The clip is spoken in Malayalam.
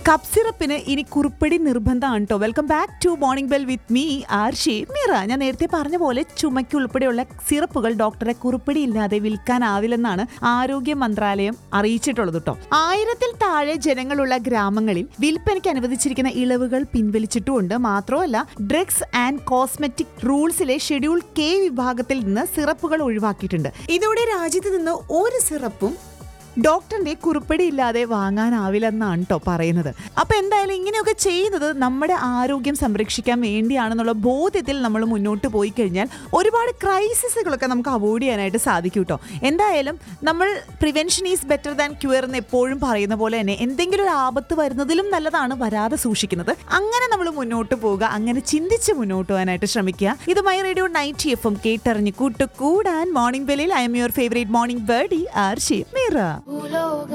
കപ്പ് സിറപ്പിന് ഇനി കുറിപ്പടി നിർബന്ധമാണ് കേട്ടോ welcome back to morning bell with me Arshi Meera ഞാൻ നേരത്തെ പറഞ്ഞ പോലെ ചുമയ്ക്ക് ഉൾപ്പെടെയുള്ള സിറപ്പുകൾ ഡോക്ടറെ കുറിപ്പടി ഇല്ലാതെ വിൽക്കാനാവില്ലെന്നാണ് ആരോഗ്യ മന്ത്രാലയം അറിയിച്ചിട്ടുള്ളത് കേട്ടോ ആയിരത്തിൽ താഴെ ജനങ്ങളുള്ള ഗ്രാമങ്ങളിൽ വിൽപ്പനയ്ക്ക് അനുവദിച്ചിരിക്കുന്ന ഇളവുകൾ പിൻവലിച്ചിട്ടുമുണ്ട് മാത്രമല്ല ഡ്രഗ്സ് ആൻഡ് കോസ്മെറ്റിക് റൂൾസിലെ ഷെഡ്യൂൾ കെ വിഭാഗത്തിൽ നിന്ന് സിറപ്പുകൾ ഒഴിവാക്കിയിട്ടുണ്ട് ഇതോടെ രാജ്യത്ത് നിന്ന് ഒരു സിറപ്പും ഡോക്ടറിന്റെ കുറിപ്പടി ഇല്ലാതെ വാങ്ങാനാവില്ലെന്നാണ് കേട്ടോ പറയുന്നത് അപ്പൊ എന്തായാലും ഇങ്ങനെയൊക്കെ ചെയ്യുന്നത് നമ്മുടെ ആരോഗ്യം സംരക്ഷിക്കാൻ വേണ്ടിയാണെന്നുള്ള ബോധ്യത്തിൽ നമ്മൾ മുന്നോട്ട് പോയി കഴിഞ്ഞാൽ ഒരുപാട് ക്രൈസിസുകളൊക്കെ നമുക്ക് അവോയ്ഡ് ചെയ്യാനായിട്ട് സാധിക്കും കേട്ടോ എന്തായാലും നമ്മൾ prevention is better than cure എന്ന് എപ്പോഴും പറയുന്ന പോലെ തന്നെ എന്തെങ്കിലും ഒരു ആപത്ത് വരുന്നതിലും നല്ലതാണ് വരാതെ സൂക്ഷിക്കുന്നത് അങ്ങനെ നമ്മൾ മുന്നോട്ട് പോവുക അങ്ങനെ ചിന്തിച്ച് മുന്നോട്ട് പോകാനായിട്ട് ശ്രമിക്കുക ഇത് my radio night F M കേട്ടറിഞ്ഞ് കൂട്ടുകൂടാൻ മോർണിംഗ് ബെല്ലിൽ I'm your favourite morning birdie Arshi Meera ഭൂലോക